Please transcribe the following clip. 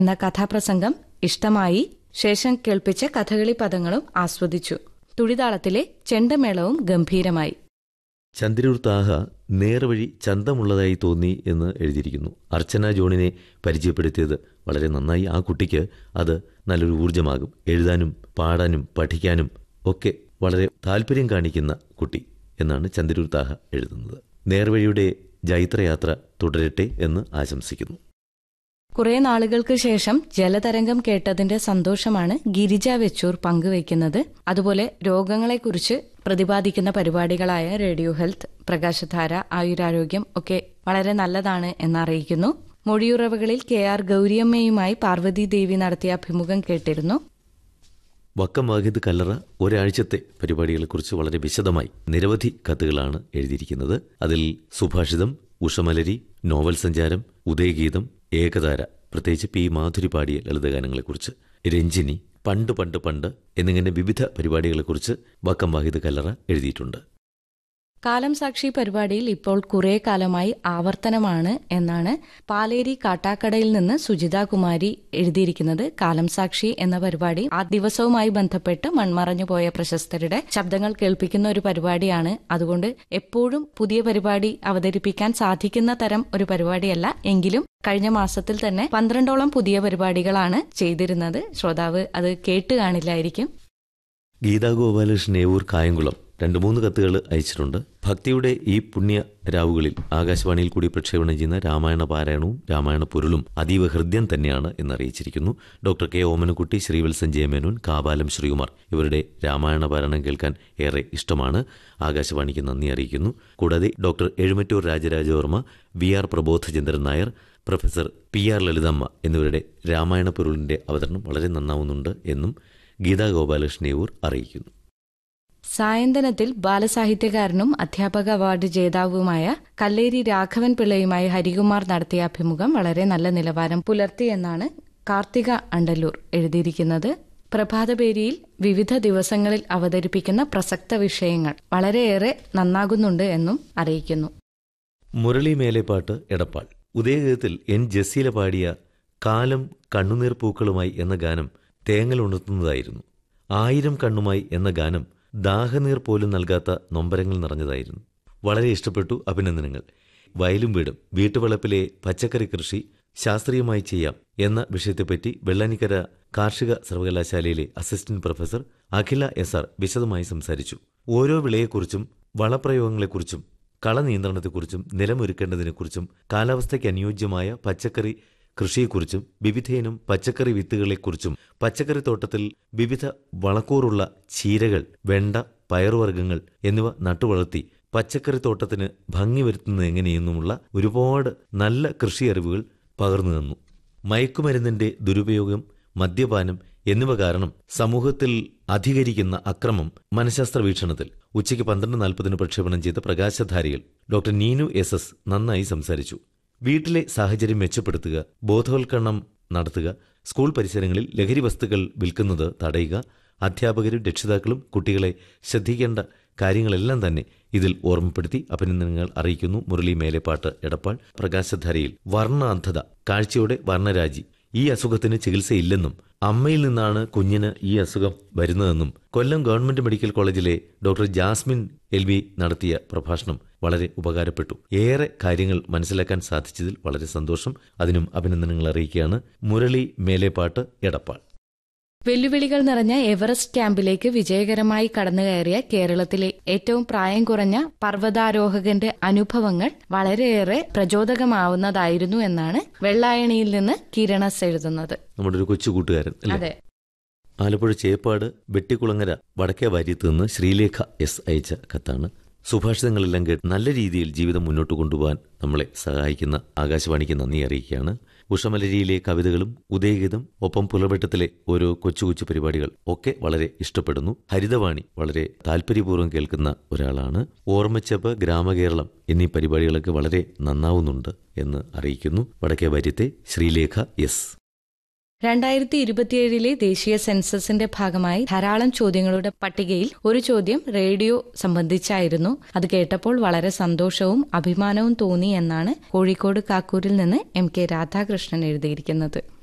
എന്ന കഥാപ്രസംഗം ഇഷ്ടമായി ശേഷം കേൾപ്പിച്ച കഥകളി പദങ്ങളും ആസ്വദിച്ചു തുടിതാളത്തിലെ ചെണ്ടമേളവും ഗംഭീരമായി ചന്ദ്രൂർ താഹ നേർവഴി ചന്തമുള്ളതായി തോന്നി എന്ന് എഴുതിയിരിക്കുന്നു അർച്ചന ജോണിനെ പരിചയപ്പെടുത്തിയത് വളരെ നന്നായി ആ കുട്ടിക്ക് അത് നല്ലൊരു ഊർജ്ജമാകും എഴുതാനും പാടാനും പഠിക്കാനും ഒക്കെ വളരെ താല്പര്യം കാണിക്കുന്ന കുട്ടി എന്നാണ് ചന്ദ്രൂർ താഹ എഴുതുന്നത് നേർവഴിയുടെ ജൈത്രയാത്ര തുടരട്ടെ എന്ന് ആശംസിക്കുന്നു കുറെ നാളുകൾക്ക് ശേഷം ജലതരംഗം കേട്ടതിന്റെ സന്തോഷമാണ് ഗിരിജ വെച്ചൂർ പങ്കുവയ്ക്കുന്നത് അതുപോലെ രോഗങ്ങളെക്കുറിച്ച് പ്രതിപാദിക്കുന്ന പരിപാടികളായ റേഡിയോ ഹെൽത്ത് പ്രകാശധാര ആയുരാരോഗ്യം ഒക്കെ വളരെ നല്ലതാണ് എന്നറിയിക്കുന്നു മൊഴിയുറവുകളിൽ കെ ആർ ഗൗരിയമ്മയുമായി പാർവതി ദേവി നടത്തിയ അഭിമുഖം കേട്ടിരുന്നു വക്കം വാഹിദ് കല്ലറ ഒരാഴ്ചത്തെ പരിപാടികളെക്കുറിച്ച് വളരെ വിശദമായി നിരവധി കത്തുകളാണ് എഴുതിയിരിക്കുന്നത് അതിൽ സുഭാഷിതം ഉഷമലരി നോവൽ സഞ്ചാരം ഉദയഗീതം ഏകതാര പ്രത്യേകിച്ച് പി മാധുരി പാടിയ ലളിതഗാനങ്ങളെക്കുറിച്ച് രഞ്ജിനി പണ്ട് പണ്ട് പണ്ട് എന്നിങ്ങനെ വിവിധ പരിപാടികളെക്കുറിച്ച് വക്കം വാഹിദ് കല്ലറ എഴുതിയിട്ടുണ്ട് കാലം സാക്ഷി പരിപാടിയിൽ ഇപ്പോൾ കുറെ കാലമായി ആവർത്തനമാണ് എന്നാണ് പാലേരി കാട്ടാക്കടയിൽ നിന്ന് സുജിത കുമാരി എഴുതിയിരിക്കുന്നത് കാലം സാക്ഷി എന്ന പരിപാടി ആ ദിവസവുമായി ബന്ധപ്പെട്ട് മൺമറഞ്ഞു പോയ പ്രശസ്തരുടെ ശബ്ദങ്ങൾ കേൾപ്പിക്കുന്ന ഒരു പരിപാടിയാണ് അതുകൊണ്ട് എപ്പോഴും പുതിയ പരിപാടി അവതരിപ്പിക്കാൻ സാധിക്കുന്ന തരം ഒരു പരിപാടിയല്ല എങ്കിലും കഴിഞ്ഞ മാസത്തിൽ തന്നെ പന്ത്രണ്ടോളം പുതിയ പരിപാടികളാണ് ചെയ്തിരുന്നത് ശ്രോതാവ് അത് കേട്ട് കാണില്ലായിരിക്കും ഗീതാ ഗോപാലകൃഷ്ണൻ ഏവൂർ കായംകുളം രണ്ട് മൂന്ന് കത്തുകൾ അയച്ചിട്ടുണ്ട് ഭക്തിയുടെ ഈ പുണ്യ രാവുകളിൽ ആകാശവാണിയിൽ കൂടി പ്രക്ഷേപണം ചെയ്യുന്ന രാമായണ പാരായണവും രാമായണ പൊരുളും അതീവ ഹൃദ്യം തന്നെയാണ് എന്നറിയിച്ചിരിക്കുന്നു ഡോക്ടർ കെ ഓമനക്കുട്ടി ശ്രീവത്സൻ ജയമേനോൻ കാപാലം ശ്രീകുമാർ ഇവരുടെ രാമായണ പാരായണം കേൾക്കാൻ ഏറെ ഇഷ്ടമാണ് ആകാശവാണിക്ക് നന്ദി അറിയിക്കുന്നു കൂടാതെ doctor Ezhumattoor Rajarajavarma V R Prabodhachandran Nair professor P R Lalithamma എന്നിവരുടെ രാമായണ പൊരുളിന്റെ അവതരണം വളരെ നന്നാവുന്നുണ്ട് എന്നും ഗീതാ ഗോപാലകൃഷ്ണയൂർ അറിയിക്കുന്നു സായന്തനത്തിൽ ബാലസാഹിത്യകാരനും അധ്യാപക അവാർഡ് ജേതാവുമായ കല്ലേരി രാഘവൻ പിള്ളയുമായി ഹരികുമാർ നടത്തിയ അഭിമുഖം വളരെ നല്ല നിലവാരം പുലർത്തിയെന്നാണ് കാർത്തിക അണ്ടല്ലൂർ എഴുതിയിരിക്കുന്നത് പ്രഭാതപേരിയിൽ വിവിധ ദിവസങ്ങളിൽ അവതരിപ്പിക്കുന്ന പ്രസക്ത വിഷയങ്ങൾ വളരെയേറെ നന്നാകുന്നുണ്ട് എന്നും അറിയിക്കുന്നു മുരളി മേലെപ്പാട്ട് എടപ്പാൾ ഉദയഗീതത്തിൽ എൻ ജസീല പാടിയ കാലം കണ്ണുനീർ പൂക്കളുമായി എന്ന ഗാനം തേങ്ങൽ ഉണർത്തുന്നതായിരുന്നു ആയിരം കണ്ണുമായി എന്ന ഗാനം ദാഹനീർ പോലും നൽകാത്ത നൊമ്പരങ്ങൾ നിറഞ്ഞതായിരുന്നു വളരെ ഇഷ്ടപ്പെട്ടു അഭിനന്ദനങ്ങൾ വയലും വീടും വീട്ടുവളപ്പിലെ പച്ചക്കറി കൃഷി ശാസ്ത്രീയമായി ചെയ്യാം എന്ന വിഷയത്തെപ്പറ്റി വെള്ളാനിക്കര കാർഷിക സർവകലാശാലയിലെ assistant professor Akhila S R വിശദമായി സംസാരിച്ചു ഓരോ വിളയെക്കുറിച്ചും വളപ്രയോഗങ്ങളെക്കുറിച്ചും കളനിയന്ത്രണത്തെക്കുറിച്ചും നിലമൊരുക്കേണ്ടതിനെക്കുറിച്ചും കാലാവസ്ഥയ്ക്ക് അനുയോജ്യമായ പച്ചക്കറി കൃഷിയെക്കുറിച്ചും വിവിധയിനം പച്ചക്കറി വിത്തുകളെക്കുറിച്ചും പച്ചക്കറി തോട്ടത്തിൽ വിവിധ വളക്കൂറുള്ള ചീരകൾ വെണ്ട പയറുവർഗ്ഗങ്ങൾ എന്നിവ നട്ടുവളർത്തി പച്ചക്കറി തോട്ടത്തിന് ഭംഗി വരുത്തുന്നത് എങ്ങനെയെന്നുമുള്ള ഒരുപാട് നല്ല കൃഷി അറിവുകൾ പകർന്നു തന്നു മയക്കുമരുന്നിന്റെ ദുരുപയോഗം മദ്യപാനം എന്നിവ കാരണം സമൂഹത്തിൽ അധികരിക്കുന്ന അക്രമം മനഃശാസ്ത്ര വീക്ഷണത്തിൽ ഉച്ചയ്ക്ക് പന്ത്രണ്ട് നാൽപ്പതിന് പ്രക്ഷേപണം ചെയ്ത പ്രകാശധാരികൾ ഡോക്ടർ നീനു എസ് എസ് നന്നായി സംസാരിച്ചു വീട്ടിലെ സാഹചര്യം മെച്ചപ്പെടുത്തുക ബോധവൽക്കരണം നടത്തുക സ്കൂൾ പരിസരങ്ങളിൽ ലഹരി വസ്തുക്കൾ വിൽക്കുന്നത് തടയുക അധ്യാപകരും രക്ഷിതാക്കളും കുട്ടികളെ ശ്രദ്ധിക്കേണ്ട കാര്യങ്ങളെല്ലാം തന്നെ ഇതിൽ ഓർമ്മപ്പെടുത്തി അഭിനന്ദനങ്ങൾ അറിയിക്കുന്നു മുരളി മേലെപ്പാട്ട് എടപ്പാൾ പ്രകാശധാരയിൽ വർണ്ണാന്ധത കാഴ്ചയുടെ വർണ്ണരാജി ഈ അസുഖത്തിന് ചികിത്സയില്ലെന്നും അമ്മയിൽ നിന്നാണ് കുഞ്ഞിന് ഈ അസുഖം വരുന്നതെന്നും കൊല്ലം ഗവൺമെന്റ് മെഡിക്കൽ കോളേജിലെ ഡോക്ടർ ജാസ്മിൻ എൽ വി നടത്തിയ പ്രഭാഷണം വളരെ ഉപകാരപ്പെട്ടു ഏറെ കാര്യങ്ങൾ മനസ്സിലാക്കാൻ സാധിച്ചതിൽ വളരെ സന്തോഷം അതിനും അഭിനന്ദനങ്ങൾ അറിയിക്കുകയാണ് മുരളി മേലേപ്പാട്ട് എടപ്പാൾ വെല്ലുവിളികൾ നിറഞ്ഞ എവറസ്റ്റ് ക്യാമ്പിലേക്ക് വിജയകരമായി കടന്നുകയറിയ കേരളത്തിലെ ഏറ്റവും പ്രായം കുറഞ്ഞ പർവ്വതാരോഹകന്റെ അനുഭവങ്ങൾ വളരെയേറെ പ്രചോദകമാവുന്നതായിരുന്നു എന്നാണ് വെള്ളായണിയിൽ നിന്ന് കിരണസ് എഴുതുന്നത് നമ്മുടെ ഒരു കൊച്ചു കൂട്ടുകാരൻ അല്ലേ അതെ ആലപ്പുഴ ചേപ്പാട് വെട്ടിക്കുളങ്ങര വടക്കേ വാര്യത്ത് നിന്ന് ശ്രീലേഖ എസ് അയച്ച കത്താണ് സുഭാഷിതങ്ങളെല്ലാം കേട്ട് നല്ല രീതിയിൽ ജീവിതം മുന്നോട്ട് കൊണ്ടുപോകാൻ നമ്മളെ സഹായിക്കുന്ന ആകാശവാണിക്ക് നന്ദി അറിയിക്കുകയാണ് ഉഷമലരിയിലെ കവിതകളും ഉദയഗീതം ഒപ്പം പുലവെട്ടത്തിലെ ഓരോ കൊച്ചു കൊച്ചു പരിപാടികൾ ഒക്കെ വളരെ ഇഷ്ടപ്പെടുന്നു ഹരിതവാണി വളരെ താല്പര്യപൂർവ്വം കേൾക്കുന്ന ഒരാളാണ് ഓർമ്മച്ചപ്പ് ഗ്രാമകേരളം എന്നീ പരിപാടികളൊക്കെ വളരെ നന്നാവുന്നുണ്ട് എന്ന് അറിയിക്കുന്നു വടക്കേ വാര്യത്തെ ശ്രീലേഖ എസ് രണ്ടായിരത്തി ഇരുപത്തിയേഴിലെ ദേശീയ സെൻസസിന്റെ ഭാഗമായി ധാരാളം ചോദ്യങ്ങളുടെ പട്ടികയിൽ ഒരു ചോദ്യം റേഡിയോ സംബന്ധിച്ചായിരുന്നു അത് കേട്ടപ്പോൾ വളരെ സന്തോഷവും അഭിമാനവും തോന്നി എന്നാണ് കോഴിക്കോട് കാക്കൂരിൽ നിന്ന് എം കെ രാധാകൃഷ്ണൻ എഴുതിയിരിക്കുന്നത്